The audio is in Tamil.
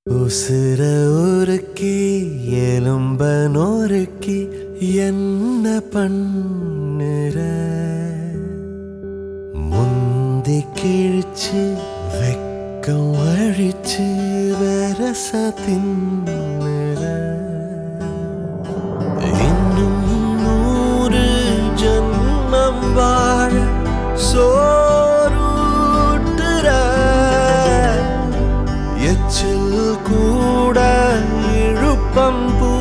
உசுர உருக்கி எலும்ப நொறுக்கி என்ன பண்ணுற முந்தி கிழிச்சு வெக்கம் அழிச்சு வரச தின்னுற இன்னும் நூறு ஜன்மம் வாழ சோறுட்டுற எச்சில் கூட இழுப்பம் பூ